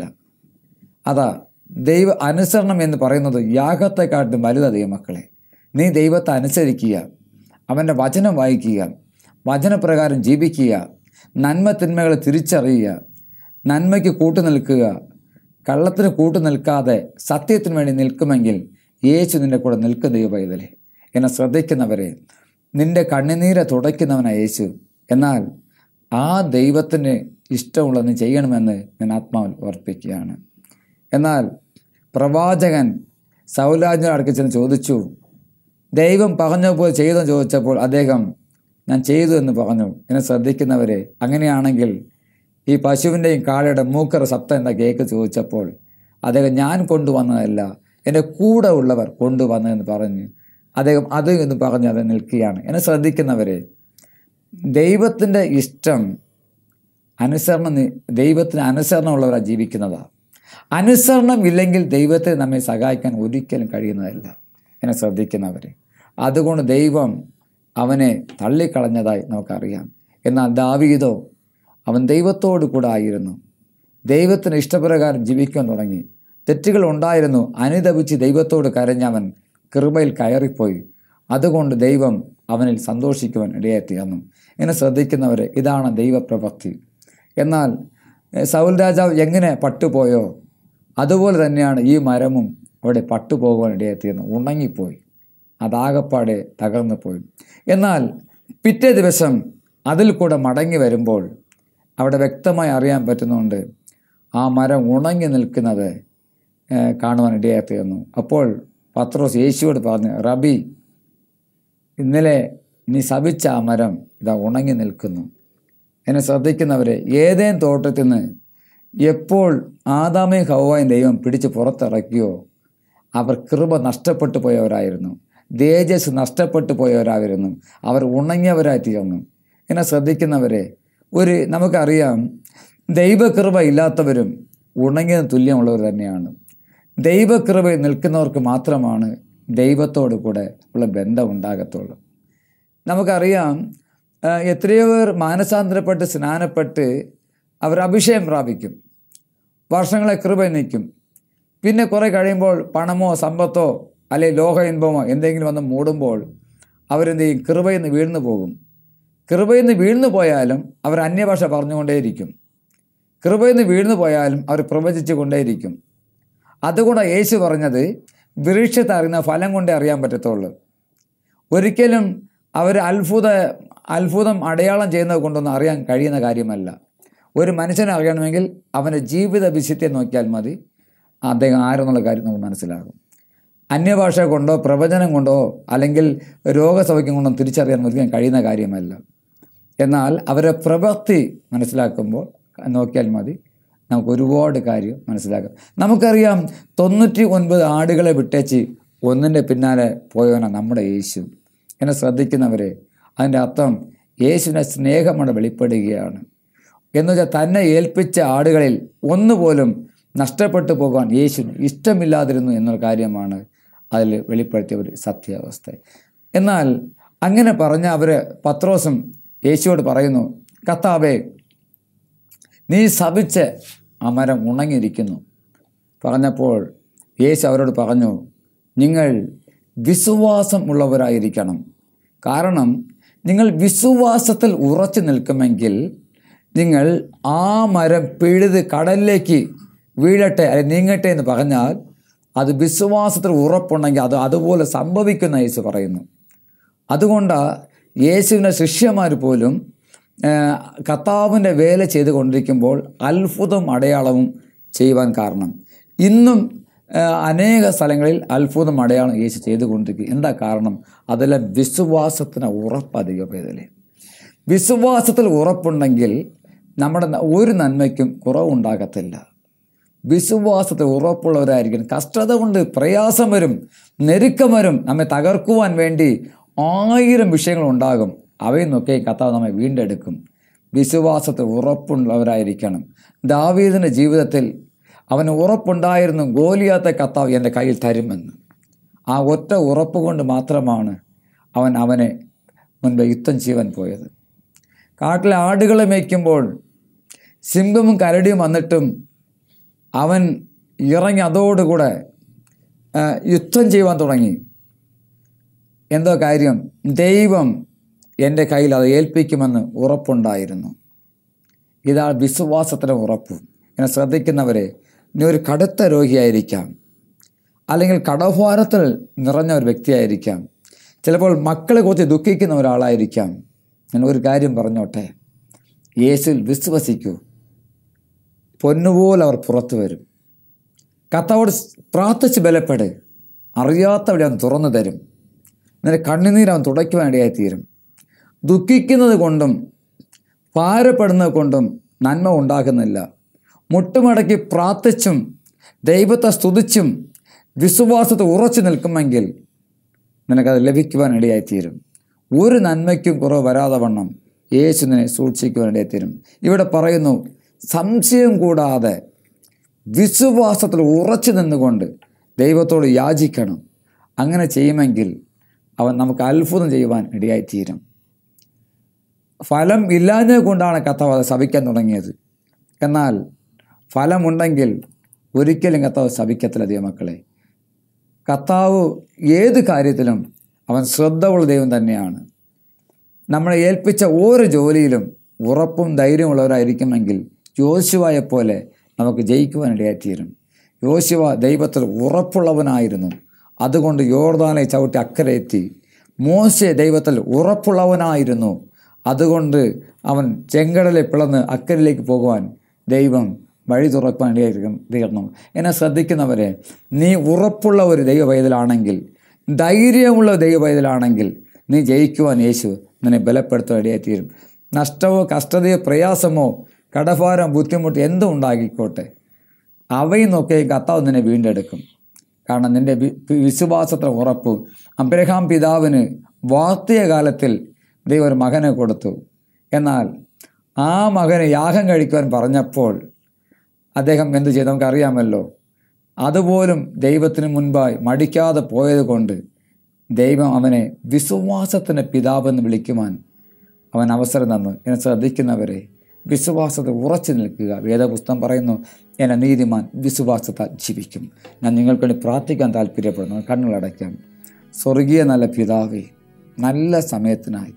അതാ ദൈവ അനുസരണം എന്ന് പറയുന്നത് യാഗത്തെക്കാട്ടും വലുതാ ദൈവമക്കളെ നീ ദൈവത്തെ അനുസരിക്കുക അവൻ്റെ വചനം വായിക്കുക വചനപ്രകാരം ജീവിക്കുക നന്മ തിന്മകളെ തിരിച്ചറിയുക നന്മയ്ക്ക് കൂട്ടു നിൽക്കുക കള്ളത്തിന് കൂട്ടു നിൽക്കാതെ സത്യത്തിന് വേണ്ടി നിൽക്കുമെങ്കിൽ യേശു നിന്റെ കൂടെ നിൽക്കും ദൈവ പൈതലെ എന്നെ ശ്രദ്ധിക്കുന്നവരെ നിന്റെ കണ്ണുനീരെ തുടയ്ക്കുന്നവനാണ് യേശു എന്നാൽ ആ ദൈവത്തിന് ഇഷ്ടമുള്ളത് നീ ചെയ്യണമെന്ന് ഞാൻ ആത്മാവിൽ ഓർപ്പിക്കുകയാണ് എന്നാൽ പ്രവാചകൻ സൗലാജിനെ അടുക്കി ചെന്ന് ചോദിച്ചു ദൈവം പറഞ്ഞപ്പോൾ ചെയ്തെന്ന് ചോദിച്ചപ്പോൾ അദ്ദേഹം ഞാൻ ചെയ്തു എന്ന് പറഞ്ഞു എന്നെ ശ്രദ്ധിക്കുന്നവരെ അങ്ങനെയാണെങ്കിൽ ഈ പശുവിൻ്റെയും കാളയുടെ മൂക്കറ ശബ്ദം എന്താ കേക്ക് ചോദിച്ചപ്പോൾ അദ്ദേഹം ഞാൻ കൊണ്ടുവന്നതല്ല എൻ്റെ കൂടെ ഉള്ളവർ കൊണ്ടുവന്നതെന്ന് പറഞ്ഞ് അദ്ദേഹം അത് എന്ന് പറഞ്ഞ് അത് നിൽക്കുകയാണ് എന്നെ ശ്രദ്ധിക്കുന്നവരെ ദൈവത്തിൻ്റെ ഇഷ്ടം അനുസരണം നി- ദൈവത്തിന് അനുസരണമുള്ളവരാണ് ജീവിക്കുന്നതാണ് അനുസരണം ഇല്ലെങ്കിൽ ദൈവത്തെ നമ്മെ സഹായിക്കാൻ ഒരിക്കലും കഴിയുന്നതല്ല എന്നെ ശ്രദ്ധിക്കുന്നവരെ അതുകൊണ്ട് ദൈവം അവനെ തള്ളിക്കളഞ്ഞതായി നമുക്കറിയാം എന്നാൽ ദാവീദോ അവൻ ദൈവത്തോടു കൂടെ ആയിരുന്നു ദൈവത്തിന് ഇഷ്ടപ്രകാരം ജീവിക്കാൻ തുടങ്ങി തെറ്റുകൾ ഉണ്ടായിരുന്നു അനുദപിച്ച് ദൈവത്തോട് കരഞ്ഞവൻ കൃപയിൽ കയറിപ്പോയി അതുകൊണ്ട് ദൈവം അവനിൽ സന്തോഷിക്കുവാൻ ഇടയായിത്തീർന്നു ഇങ്ങനെ ശ്രദ്ധിക്കുന്നവരെ ഇതാണ് ദൈവപ്രവൃത്തി എന്നാൽ എ, സൗൽ രാജാവ് എങ്ങനെ പട്ടുപോയോ അതുപോലെ തന്നെയാണ് ഈ മരമും അവിടെ പട്ടുപോകുവാൻ ഇടയായിത്തീർന്നു ഉണങ്ങിപ്പോയി അതാകപ്പാടെ തകർന്നു പോയി എന്നാൽ പിറ്റേ ദിവസം അതിൽ കൂടെ മടങ്ങി വരുമ്പോൾ അവിടെ വ്യക്തമായി അറിയാൻ പറ്റുന്നുണ്ട് ആ മരം ഉണങ്ങി നിൽക്കുന്നത് ഏഹ്, കാണുവാൻ ഇടയായിത്തീർന്നു അപ്പോൾ പത്രോസ് യേശുവോട് പറഞ്ഞു റബി ഇന്നലെ നീ ശപിച്ച ആ മരം ഇതാ ഉണങ്ങി നിൽക്കുന്നു എന്നെ ശ്രദ്ധിക്കുന്നവരെ ഏതേൻ തോട്ടത്തിൽ നിന്ന് എപ്പോൾ ആദാമയും ഹൗവായും ദൈവം പിടിച്ച് പുറത്തിറക്കിയോ അവർ കൃപ നഷ്ടപ്പെട്ടു പോയവരായിരുന്നു തേജസ് നഷ്ടപ്പെട്ടു പോയവരായിരുന്നു അവർ ഉണങ്ങിയവരായി തീർന്നു എന്നെ ശ്രദ്ധിക്കുന്നവരെ ഒരു നമുക്കറിയാം ദൈവകൃപ ഇല്ലാത്തവരും ഉണങ്ങിയതിന് തുല്യമുള്ളവർ തന്നെയാണ് ദൈവകൃപയിൽ നിൽക്കുന്നവർക്ക് മാത്രമാണ് ദൈവത്തോട് കൂടെ ഉള്ള ബന്ധം ഉണ്ടാകത്തുള്ളൂ നമുക്കറിയാം ആ, എത്രയോ പേർ മാനസാന്തരപ്പെട്ട് സ്നാനപ്പെട്ട് അവർ അഭിഷേകം പ്രാപിക്കും വർഷങ്ങളെ കൃപ നിൽക്കും പിന്നെ കുറേ കഴിയുമ്പോൾ പണമോ സമ്പത്തോ അല്ലെങ്കിൽ ലോക ഇൻപമോ എന്തെങ്കിലും വന്ന് മൂടുമ്പോൾ അവരെന്ത് ചെയ്യും കൃപയിൽ നിന്ന് വീഴ്ന്നു പോകും കൃപയിൽ നിന്ന് വീഴ്ന്നു പോയാലും അവർ അന്യഭാഷ പറഞ്ഞുകൊണ്ടേയിരിക്കും കൃപയിൽ നിന്ന് വീഴ്ന്നു പോയാലും അവർ പ്രവചിച്ചു കൊണ്ടേയിരിക്കും അതുകൊണ്ട് യേശു പറഞ്ഞത് വൃക്ഷത്തെ അറിയുന്ന ഫലം കൊണ്ടേ അറിയാൻ പറ്റത്തുള്ളൂ ഒരിക്കലും അവർ അത്ഭുത അത്ഭുതം അടയാളം ചെയ്യുന്നത് കൊണ്ടൊന്നും അറിയാൻ കഴിയുന്ന കാര്യമല്ല ഒരു മനുഷ്യനെ അറിയണമെങ്കിൽ അവൻ്റെ ജീവിത വിശുദ്ധിയെ നോക്കിയാൽ മതി അദ്ദേഹം ആരെന്നുള്ള കാര്യം നമുക്ക് മനസ്സിലാകും അന്യഭാഷ കൊണ്ടോ പ്രവചനം കൊണ്ടോ അല്ലെങ്കിൽ രോഗസൗഖ്യം കൊണ്ടോ തിരിച്ചറിയാൻ ഒരിക്കലും കഴിയുന്ന കാര്യമല്ല എന്നാൽ അവരെ പ്രവൃത്തി മനസ്സിലാക്കുമ്പോൾ നോക്കിയാൽ മതി നമുക്ക് ഒരുപാട് കാര്യം മനസ്സിലാക്കാം നമുക്കറിയാം തൊണ്ണൂറ്റി ഒൻപത് ആടുകളെ വിട്ടേച്ച് ഒന്നിൻ്റെ പിന്നാലെ പോയവനാണ് നമ്മുടെ യേശു എന്നെ ശ്രദ്ധിക്കുന്നവരെ അതിൻ്റെ അർത്ഥം യേശുവിൻ്റെ സ്നേഹമാണ് വെളിപ്പെടുകയാണ് എന്ന് വെച്ചാൽ തന്നെ ഏൽപ്പിച്ച ആടുകളിൽ ഒന്നുപോലും നഷ്ടപ്പെട്ടു പോകാൻ യേശുവിന് ഇഷ്ടമില്ലാതിരുന്നു എന്നുള്ള കാര്യമാണ് അതിൽ വെളിപ്പെടുത്തിയ ഒരു സത്യാവസ്ഥ എന്നാൽ അങ്ങനെ പറഞ്ഞ അവർ പത്രോസും യേശുവോട് പറയുന്നു കത്താവേ നീ ശപിച്ച് ആ മരം ഉണങ്ങിയിരിക്കുന്നു പറഞ്ഞപ്പോൾ യേശു അവരോട് പറഞ്ഞു നിങ്ങൾ വിശ്വാസം ഉള്ളവരായിരിക്കണം കാരണം നിങ്ങൾ വിശ്വാസത്തിൽ ഉറച്ചു നിൽക്കുമെങ്കിൽ നിങ്ങൾ ആ മരം പിഴുത് കടലിലേക്ക് വീഴട്ടെ അല്ലെങ്കിൽ നീങ്ങട്ടെ എന്ന് പറഞ്ഞാൽ അത് വിശ്വാസത്തിൽ ഉറപ്പുണ്ടെങ്കിൽ അത് അതുപോലെ സംഭവിക്കുന്ന യേശു പറയുന്നു അതുകൊണ്ട് യേശുവിൻ്റെ ശിഷ്യന്മാർ പോലും ആ, കർത്താവിൻ്റെ വേല ചെയ്തുകൊണ്ടിരിക്കുമ്പോൾ അത്ഭുതം അടയാളവും ചെയ്യുവാൻ കാരണം ഇന്നും ആ, അനേക സ്ഥലങ്ങളിൽ അത്ഭുതം അടയാളം യേശു ചെയ്തുകൊണ്ടിരിക്കും എന്താ കാരണം അതെല്ലാം വിശ്വാസത്തിന് ഉറപ്പ് ദൈവപേതലേ വിശ്വാസത്തിൽ ഉറപ്പുണ്ടെങ്കിൽ നമ്മുടെ ന- ഒരു നന്മയ്ക്കും കുറവുണ്ടാകത്തില്ല വിശ്വാസത്തിൽ ഉറപ്പുള്ളവരായിരിക്കണം കഷ്ടത കൊണ്ട് പ്രയാസം വരും നെരുക്കം വരും നമ്മെ തകർക്കുവാൻ വേണ്ടി ആയിരം വിഷയങ്ങൾ ഉണ്ടാകും അവയിൽ നിന്നൊക്കെ കർത്താവ് നമ്മെ വീണ്ടെടുക്കും വിശ്വാസത്തിൽ ഉറപ്പുള്ളവരായിരിക്കണം ദാവീദിൻ്റെ ജീവിതത്തിൽ അവന് ഉറപ്പുണ്ടായിരുന്നു ഗോലിയാത്ത കർത്താവ് എൻ്റെ കയ്യിൽ തരുമെന്ന് ആ ഒറ്റ ഉറപ്പ് കൊണ്ട് മാത്രമാണ് അവൻ അവനെ മുൻപ് യുദ്ധം ചെയ്യാൻ പോയത് കാട്ടിലെ ആടുകളെ മേയ്ക്കുമ്പോൾ സിംഹവും കരടിയും വന്നിട്ടും അവൻ ഇറങ്ങി അതോടുകൂടെ ആ, യുദ്ധം ചെയ്യുവാൻ തുടങ്ങി എന്തോ കാര്യം ദൈവം എൻ്റെ കയ്യിൽ അത് ഏൽപ്പിക്കുമെന്ന് ഉറപ്പുണ്ടായിരുന്നു ഇതാ വിശ്വാസത്തിൻ്റെ ഉറപ്പ് എന്നെ ശ്രദ്ധിക്കുന്നവരെ നീ ഒരു കടുത്ത രോഗിയായിരിക്കാം അല്ലെങ്കിൽ കടഭാരത്തിൽ നിറഞ്ഞ ഒരു വ്യക്തിയായിരിക്കാം ചിലപ്പോൾ മക്കളെ കുറിച്ച് ദുഃഖിക്കുന്ന ഒരാളായിരിക്കാം ഞാൻ ഒരു കാര്യം പറഞ്ഞോട്ടെ യേശുവിൽ വിശ്വസിക്കൂ പൊന്നുപോലെ അവർ പുറത്തു വരും കർത്താവോട് പ്രാർത്ഥിച്ച് ബലപ്പെട് അറിയാത്ത വഴി അവൻ തുറന്നു തരും നിന്റെ കണ്ണുനീര് അവൻ തുടയ്ക്കുവാനിടയായി തീരും ദുഃഖിക്കുന്നത് കൊണ്ടും ഭാരപ്പെടുന്നത് കൊണ്ടും നന്മ ഉണ്ടാകുന്നില്ല മുട്ടുമടക്കി പ്രാർത്ഥിച്ചും ദൈവത്തെ സ്തുതിച്ചും വിശ്വാസത്തെ ഉറച്ചു നിൽക്കുമെങ്കിൽ നിനക്കത് ലഭിക്കുവാനിടയായി തീരും ഒരു നന്മയ്ക്കും കുറവ് വരാതെ വണ്ണം യേശു നിന്നെ സൂക്ഷിക്കുവാനിടയായി തീരും ഇവിടെ പറയുന്നു സംശയം കൂടാതെ വിശ്വാസത്തിൽ ഉറച്ചു നിന്നുകൊണ്ട് ദൈവത്തോട് യാചിക്കണം അങ്ങനെ ചെയ്യുമെങ്കിൽ അവൻ നമുക്ക് അത്ഭുതം ചെയ്യുവാൻ ഇടയായിത്തീരും ഫലം ഇല്ലാഞ്ഞത് കൊണ്ടാണ് കർത്താവ് അത് ശപിക്കാൻ തുടങ്ങിയത് എന്നാൽ ഫലമുണ്ടെങ്കിൽ ഒരിക്കലും കർത്താവ് ശപിക്കത്തില്ല ദൈവമക്കളെ കർത്താവ് ഏത് കാര്യത്തിലും അവൻ ശ്രദ്ധയുള്ള ദൈവം തന്നെയാണ് നമ്മളെ ഏൽപ്പിച്ച ഓരോ ജോലിയിലും ഉറപ്പും ധൈര്യമുള്ളവരായിരിക്കുമെങ്കിൽ യോശുവയെ പോലെ നമുക്ക് ജയിക്കുവാനിടയായിത്തീരും യോശുവ ദൈവത്തിൽ ഉറപ്പുള്ളവനായിരുന്നു അതുകൊണ്ട് യോർദാനെ ചവിട്ടി അക്കരെ എത്തി മോശെ ദൈവത്തിൽ ഉറപ്പുള്ളവനായിരുന്നു അതുകൊണ്ട് അവൻ ചെങ്കടലെ പിളർന്ന് അക്കരയിലേക്ക് പോകുവാൻ ദൈവം വഴി തുറക്കാൻ ഇടയായിരിക്കും തീർന്നു എന്നെ ശ്രദ്ധിക്കുന്നവരെ നീ ഉറപ്പുള്ള ഒരു ദൈവവൈതലാണെങ്കിൽ ധൈര്യമുള്ള ദൈവവൈതലാണെങ്കിൽ നീ ജയിക്കുവാൻ യേശു നിന്നെ ബലപ്പെടുത്താൻ ഇടയായിത്തീരും നഷ്ടമോ കഷ്ടതയോ പ്രയാസമോ കടഭാരം ബുദ്ധിമുട്ട് എന്തും ഉണ്ടാക്കിക്കോട്ടെ അവയിൽ നോക്കി കർത്താവ് നിന്നെ വീണ്ടെടുക്കും കാരണം നിന്റെ വി- വിശ്വാസത്തെ ഉറപ്പ് അബ്രഹാം പിതാവിന് വാർത്തിയ കാലത്തിൽ ദൈവം ഒരു മകനെ കൊടുത്തു എന്നാൽ ആ മകന് യാഗം കഴിക്കുവാൻ പറഞ്ഞപ്പോൾ അദ്ദേഹം എന്തു ചെയ്തു നമുക്കറിയാമല്ലോ അതുപോലും ദൈവത്തിന് മുൻപായി മടിക്കാതെ പോയത് കൊണ്ട് ദൈവം അവനെ വിശ്വാസത്തിൻ്റെ പിതാവെന്ന് വിളിക്കുവാൻ അവൻ അവസരം തന്നു എന്നെ ശ്രദ്ധിക്കുന്നവരെ വിശ്വാസത്തെ ഉറച്ചു നിൽക്കുക വേദപുസ്തകം പറയുന്നു എന്നെ നീതിമാൻ വിശ്വാസത്താൽ ജീവിക്കും ഞാൻ നിങ്ങൾക്ക് വേണ്ടി പ്രാർത്ഥിക്കാൻ താല്പര്യപ്പെടുന്നു കണ്ണുകളടയ്ക്കാം സ്വർഗീയ നല്ല പിതാവേ നല്ല സമയത്തിനായി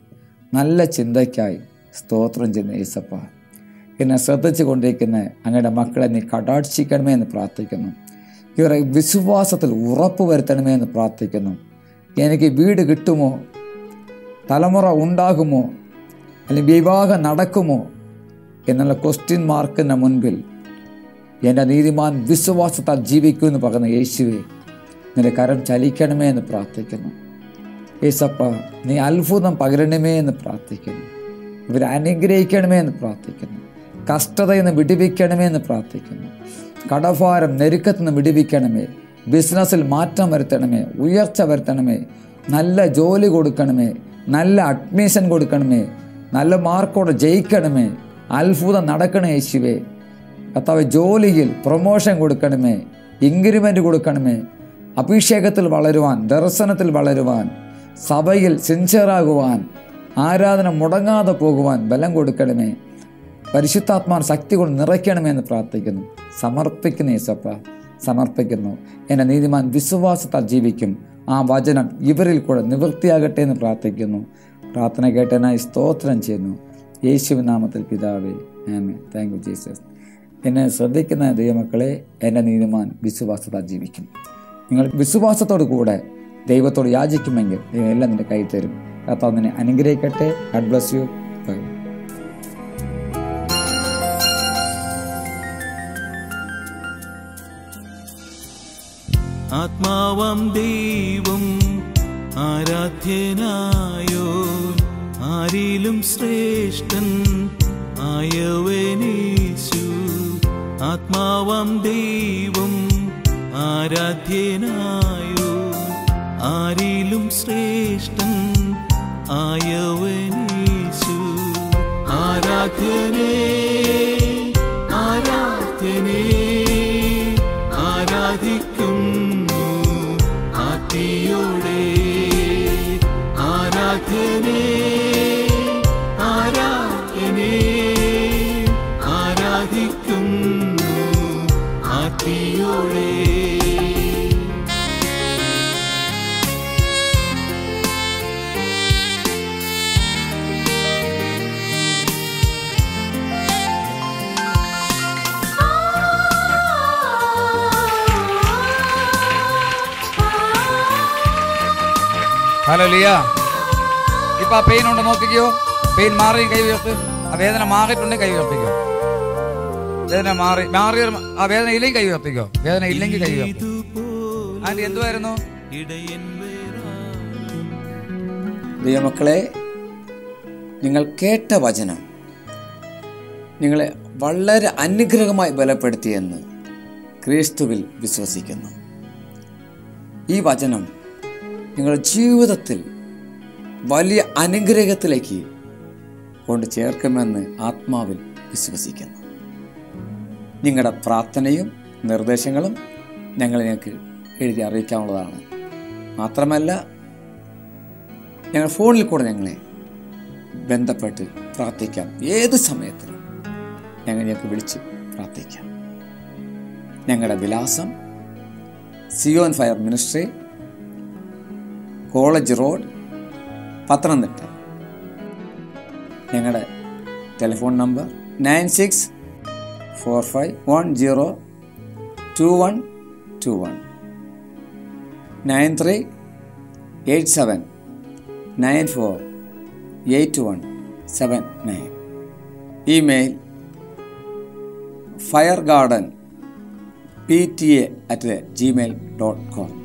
നല്ല ചിന്തയ്ക്കായി സ്തോത്രം ചെയ്യുന്ന യേസപ്പ എന്നെ ശ്രദ്ധിച്ചു കൊണ്ടിരിക്കുന്ന അങ്ങയുടെ മക്കളെ നീ കടാക്ഷിക്കണമേ എന്ന് പ്രാർത്ഥിക്കുന്നു ഇവരെ വിശ്വാസത്തിൽ ഉറപ്പ് വരുത്തണമേ എന്ന് പ്രാർത്ഥിക്കുന്നു എനിക്ക് വീട് കിട്ടുമോ തലമുറ ഉണ്ടാകുമോ അല്ലെങ്കിൽ വിവാഹം നടക്കുമോ എന്നുള്ള ക്വസ്റ്റ്യൻ മാർക്കിന് മുൻപിൽ എൻ്റെ നീതിമാൻ വിശ്വാസത്താൽ ജീവിക്കുമെന്ന് പറയുന്ന യേശുവെ നിന്റെ കരം ചലിക്കണമേ എന്ന് പ്രാർത്ഥിക്കുന്നു യേസപ്പ നീ അത്ഭുതം പകരണമേ എന്ന് പ്രാർത്ഥിക്കുന്നു ഇവരെ അനുഗ്രഹിക്കണമേ എന്ന് പ്രാർത്ഥിക്കുന്നു കഷ്ടതയിൽ നിന്ന് വിടിവിക്കണമേ എന്ന് പ്രാർത്ഥിക്കുന്നു കടഭാരം നെരുക്കത്തിൽ നിന്ന് വിടിവിക്കണമേ ബിസിനസ്സിൽ മാറ്റം വരുത്തണമേ ഉയർച്ച വരുത്തണമേ നല്ല ജോലി കൊടുക്കണമേ നല്ല അഡ്മിഷൻ കൊടുക്കണമേ നല്ല മാർക്കോടെ ജയിക്കണമേ അത്ഭുതം നടക്കണേ യേശുവേ കർത്താവ് ജോലിയിൽ പ്രൊമോഷൻ കൊടുക്കണമേ ഇൻക്രിമെൻ്റ് കൊടുക്കണമേ അഭിഷേകത്തിൽ വളരുവാൻ ദർശനത്തിൽ വളരുവാൻ സഭയിൽ സിൻസിയറാകുവാൻ ആരാധന മുടങ്ങാതെ പോകുവാൻ ബലം കൊടുക്കണമേ പരിശുദ്ധാത്മാൻ ശക്തി കൊണ്ട് നിറയ്ക്കണമേ എന്ന് പ്രാർത്ഥിക്കുന്നു സമർപ്പിക്കുന്ന യേസപ്പ സമർപ്പിക്കുന്നു എൻ്റെ നീതിമാൻ വിശ്വാസത്താൽ ജീവിക്കും ആ വചനം ഇവരിൽ കൂടെ നിവൃത്തിയാകട്ടെ എന്ന് പ്രാർത്ഥിക്കുന്നു പ്രാർത്ഥന കേട്ടനായി സ്തോത്രം ചെയ്യുന്നു യേശുവിൻ നാമത്തിൽ പിതാവേ ആമേ താങ്ക് യു ജീസസ് എന്നെ ശ്രദ്ധിക്കുന്ന ദൈവമക്കളെ എൻ്റെ നീതിമാൻ വിശ്വാസത്താൽ ജീവിക്കും നിങ്ങൾ വിശ്വാസത്തോടു കൂടെ ദൈവത്തോട് യാചിക്കുമെങ്കിൽ ദൈവം എല്ലാം നിന്റെ കൈ തരും കർത്താവ് നിന്നെ അനുഗ്രഹിക്കട്ടെ ഗഡ് ബ്ലസ് യു ബൈ ആത്മാവം ദൈവം ആരാധ്യനായോ ആരിലും ശ്രേഷ്ഠൻ ആയവനേശു ആത്മാവം ദൈവം ആരാധ്യനായോ ആരിലും ശ്രേഷ്ഠൻ ആയവനേശു ആരാധ്യനേ ആരാധ്യനേ ആരാധിക്കുന്നു ആത്തിയോടെ ആരാധ്യനേ ആരാധ്യനേ ആരാധിക്കുന്നു ആത്തിയോടെ ഹലോ ലിയ ഇപ്പൊ ആ പെയിൻ ഉണ്ട് നോക്കിക്കോ പെയിൻ മാറി കൈ ഉയർത്ത് ആ വേദന മാറിയിട്ടുണ്ടെങ്കിൽ കൈ ഉയർത്തിക്കോ വേദന മാറി മാറി ആ വേദന ഇല്ലെങ്കിൽ കൈ ഉയർത്തിക്കോ വേദന ഇല്ലെങ്കിൽ കൈ ഉയർത്തി ആന്റി എന്തുവായിരുന്നു ഇടയൻ വേറാ ദൈവമക്കളെ നിങ്ങൾ കേട്ട വചനം നിങ്ങളെ വളരെ അനുഗ്രഹമായി ബലപ്പെടുത്തിയെന്ന് ക്രിസ്തുവിൽ വിശ്വസിക്കുന്നു ഈ വചനം നിങ്ങളുടെ ജീവിതത്തിൽ വലിയ അനുഗ്രഹത്തിലേക്ക് കൊണ്ട് ചേർക്കുമെന്ന് ആത്മാവിൽ വിശ്വസിക്കുന്നു നിങ്ങളുടെ പ്രാർത്ഥനയും നിർദ്ദേശങ്ങളും ഞങ്ങൾ നിങ്ങൾക്ക് എഴുതി അറിയിക്കാവുന്നതാണ് മാത്രമല്ല ഞങ്ങൾ ഫോണിൽ കൂടെ ഞങ്ങളെ ബന്ധപ്പെട്ട് പ്രാർത്ഥിക്കാം ഏത് സമയത്തിലും ഞങ്ങൾ ഞങ്ങൾക്ക് വിളിച്ച് പ്രാർത്ഥിക്കാം ഞങ്ങളുടെ വിലാസം Zion fire ministry college road Pathanamthitta ഞങ്ങളുടെ telephone number nine six four five one zero two one two one nine three eight seven nine four eight one seven nine email fire garden P T A at Gmail dot com